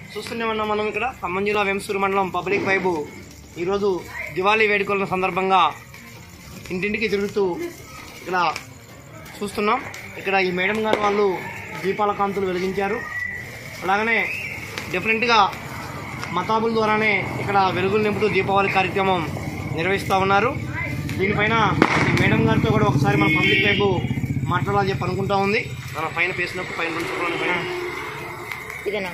చూస్తూనే ఉన్నాం మనం ఇక్కడ ఖమ్మం జిల్లా వెంసూరు మండలం పబ్లిక్ వైబు ఈరోజు దివాళీ వేడుకల సందర్భంగా ఇంటింటికి తిరుగుతూ ఇక్కడ చూస్తున్నాం ఇక్కడ ఈ మేడం గారు వాళ్ళు దీపాల కాంతులు వెలిగించారు అలాగనే డిఫరెంట్గా మతాబుల ద్వారానే ఇక్కడ వెలుగులు నింపుతూ దీపావళి కార్యక్రమం నిర్వహిస్తూ ఉన్నారు దీనిపైన ఈ మేడం గారితో కూడా ఒకసారి మన పబ్లిక్ వైపు మాట్లాడాలని చెప్పి అనుకుంటా ఉంది మన పైన పేసినప్పుడు పైన రెండు చూడాలి పైన ఇదేనా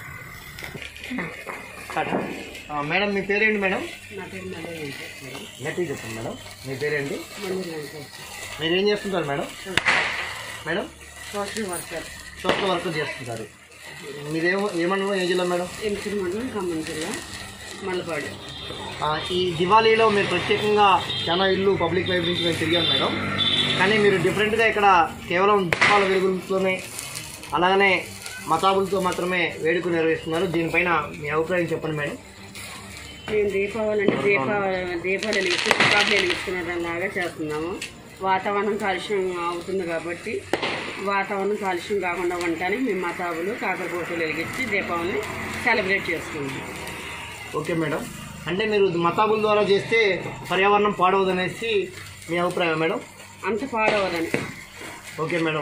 స్టార్ట్. ఆ, మేడం మీ పేరేంటి మేడం నా పేరు నల్లయ్య వెంకటేశ్వరం. గట్టిగా చెప్పండి మేడం మీ పేరేంటి మందిర్ వెంకటేశ్వరం. మీరు ఏం చేస్తుంటారు madam madam social worker social work చేస్తుంటారు మీరేమో ఏమన్నా ఏ జిల్లా మేడం ఎంసూరు మండలం ఖమ్మం జిల్లా మల్లపాడు ఆ, ఈ దివాళీలో మీరు ప్రత్యేకంగా చాలా ఇల్లు పబ్లిక్ వైపు నుంచి మేము తిరిగాం మేడం కానీ మీరు డిఫరెంట్గా ఇక్కడ కేవలం దీపాల వెలుగులతోనే అలాగనే మతాబులతో మాత్రమే వేడుక నిర్వహిస్తున్నారు దీనిపైన మీ అభిప్రాయం చెప్పండి మేడం మేము దీపావళి అంటే దీపావళి దీపాలు వెలిగిస్తూ చుట్టాలు వెలిగిస్తున్న లాగా చేస్తున్నాము వాతావరణం కాలుష్యం అవుతుంది కాబట్టి వాతావరణం కాలుష్యం కాకుండా ఉండటానికి మేము మతాబులు కాకరపోతులు వెలిగించి దీపావళిని సెలబ్రేట్ చేసుకుంటాం ఓకే మేడం అంటే మీరు మతాబుల ద్వారా చేస్తే పర్యావరణం పాడవదనేసి మీ అభిప్రాయం మేడం అంత పాడవదని ఓకే మేడం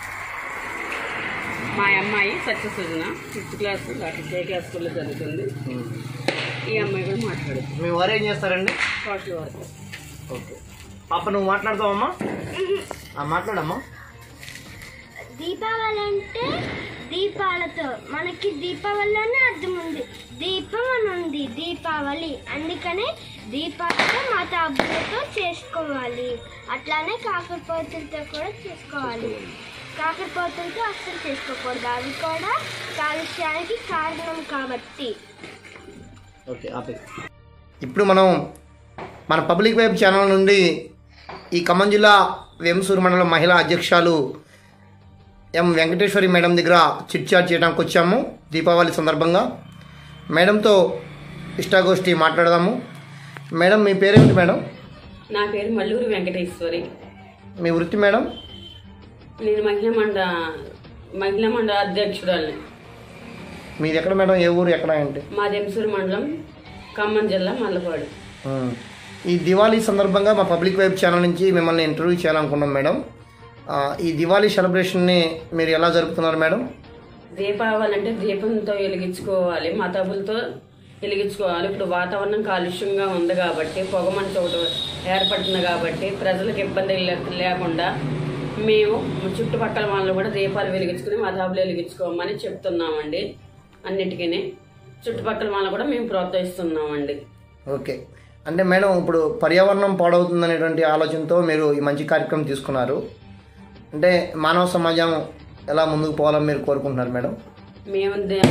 మా అమ్మాయి సత్యసూజన ఫిఫ్త్ క్లాస్ అటు కేకే స్కూల్లో చదువుతుంది ఈ అమ్మాయి కూడా మాట్లాడుతుంది మీ వారు ఏం చేస్తారండి సోషల్ వర్కర్ ఓకే పాప నువ్వు మాట్లాడతావమ్మా ఆ, మాట్లాడమ్మా దీపావళి అంటే దీపాలతో మనకి దీపావళిలోనే అర్థం ఉంది దీపం అని ఉంది దీపావళి అందుకనే దీపాలతో మత అబ్బులతో చేసుకోవాలి అట్లానే కాకరపోతులతో కూడా చేసుకోవాలి కాకరపోతులతో అస్సలు చేసుకోకూడదు అవి కూడా కాలుష్యానికి కారణం కాబట్టి ఓకే ఆపే ఇప్పుడు మనం మన పబ్లిక్ వెబ్ ఛానల్ నుండి ఈ ఖమ్మం జిల్లా వేమసూరు మండలం మహిళా అధ్యక్షురాలు ఎం వెంకటేశ్వరి మేడం దగ్గర చిట్ చాట్ చేయడానికి వచ్చాము దీపావళి సందర్భంగా మేడంతో ఇష్టాగోష్ఠి మాట్లాడదాము మేడం మీ పేరేమిటి మేడం నా పేరు మల్లూరు వెంకటేశ్వరి మీ వృత్తి మేడం నేను మహిళా మండ మహిళా మండ అధ్యక్షురాలిని మీది ఎక్కడ మేడం ఏ ఊరు ఎక్కడ అంటే మా దెంసూరు మండలం ఖమ్మం జిల్లా మల్లపాడు ఉమ్. ఈ దివాళీ సందర్భంగా మా పబ్లిక్ వెబ్ ఛానల్ నుంచి మిమ్మల్ని ఇంటర్వ్యూ చేయాలనుకున్నాం మేడం ఆ, ఈ దివాళీ సెలబ్రేషన్ని మీరు ఎలా జరుపుతున్నారు మేడం దీపావళి అంటే దీపంతో వెలిగించుకోవాలి మతాబులతో వెలిగించుకోవాలి ఇప్పుడు వాతావరణం కాలుష్యంగా ఉంది కాబట్టి పొగమంచు ఒకటి ఏర్పడుతుంది కాబట్టి ప్రజలకు ఇబ్బంది లే- లేకుండా మేము చుట్టుపక్కల వాళ్ళు కూడా దీపాలు వెలిగించుకుని మతాబులు వెలిగించుకోమని చెప్తున్నామండి అన్నిటికీ చుట్టుపక్కల వాళ్ళు కూడా మేము ప్రోత్సహిస్తున్నామండి ఓకే అంటే మేడం ఇప్పుడు పర్యావరణం పాడవుతుందనేటువంటి ఆలోచనతో మీరు ఈ మంచి కార్యక్రమం తీసుకున్నారు అంటే మానవ సమాజం ఎలా ముందుకు పోవాలని మీరు కోరుకుంటున్నారు మేడం మేము దే-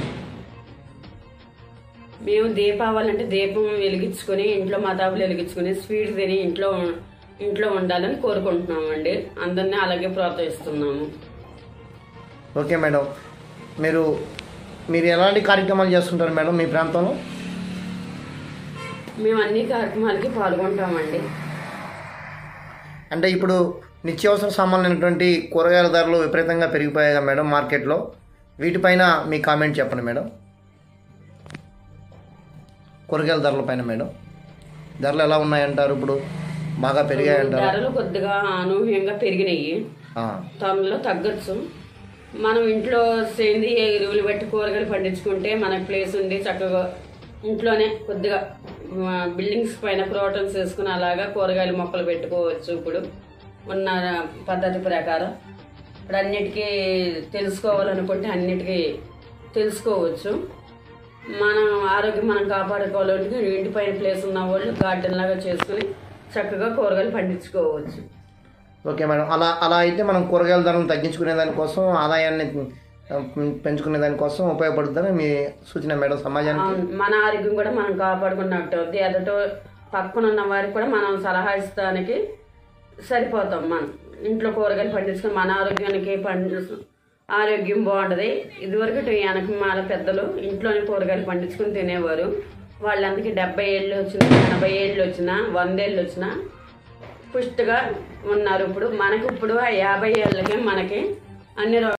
మేము దీపావళి అంటే దీపం వెలిగించుకొని ఇంట్లో మతాబులు వెలిగించుకొని స్వీట్ తిని ఇంట్లో ఇంట్లో ఉండాలని కోరుకుంటున్నామండి అందరినీ అలాగే ప్రోత్సహిస్తున్నాము ఓకే మేడం మీరు మీరు ఎలాంటి కార్యక్రమాలు చేస్తుంటారు మేడం మీ ప్రాంతంలో మేము అన్ని కార్యక్రమాలకి పాల్గొంటామండి అంటే ఇప్పుడు నిత్యావసర సామాన్లైనటువంటి కూరగాయల ధరలు విపరీతంగా పెరిగిపోయాయి కదా మేడం మార్కెట్లో వీటిపైన మీ కామెంట్ చెప్పండి మేడం కూరగాయల ధరల పైన మేడం ధరలు ఎలా ఉన్నాయంటారు ఇప్పుడు బాగా పెరిగాయంటారు ధరలు కొద్దిగా అనూహ్యంగా పెరిగినాయి ఆ, తొందరలో తగ్గొచ్చు మనం ఇంట్లో సేంద్రియ ఎరువులు బట్టి కూరగాయలు పండించుకుంటే మనకు ప్లేస్ ఉంది చక్కగా ఇంట్లోనే కొద్దిగా ఆ, బిల్డింగ్స్ పైన ప్రోటన్స్ వేసుకుని అలాగా కూరగాయలు మొక్కలు పెట్టుకోవచ్చు ఇప్పుడు ఉన్న పద్ధతి ప్రకారం ఇప్పుడు అన్నిటికీ తెలుసుకోవాలనుకుంటే అన్నిటికీ తెలుసుకోవచ్చు మనం ఆరోగ్యం మనం కాపాడుకోవాలంటే ఇంటి పైన ప్లేస్ ఉన్న వాళ్ళు గార్డెన్ లాగా చేసుకుని చక్కగా కూరగాయలు పండించుకోవచ్చు ఓకే మేడం అలా అలా అయితే మనం కూరగాయల ధరలను తగ్గించుకునే దానికోసం ఆదాయాన్ని ఆ, పెంచుకునే దానికోసం ఉపయోగపడుతుందని మీ సూచన మేడం సమాజానికి అవును, మన ఆరోగ్యం కూడా మనం కాపాడుకున్నట్టు అవుతుంది ఎదుట పక్కన ఉన్న వారికి కూడా మనం సలహా ఇస్తానికి సరిపోతాం మనం ఇంట్లో కూరగాయలు పండించుకొని మన ఆరోగ్యానికి పండి ఆరోగ్యం బాగుంటుంది ఇదివరకు వెనక మాల పెద్దలు ఇంట్లోనే కూరగాయలు పండించుకొని తినేవారు వాళ్ళందరికీ డెబ్బై ఏళ్ళు వచ్చినా ఎనభై ఏళ్ళు వచ్చినా వందేళ్ళు వచ్చినా పుష్టిగా ఉన్నారు ఇప్పుడు మనకి ఇప్పుడు ఆ యాభై ఏళ్ళకే మనకి అన్ని రో-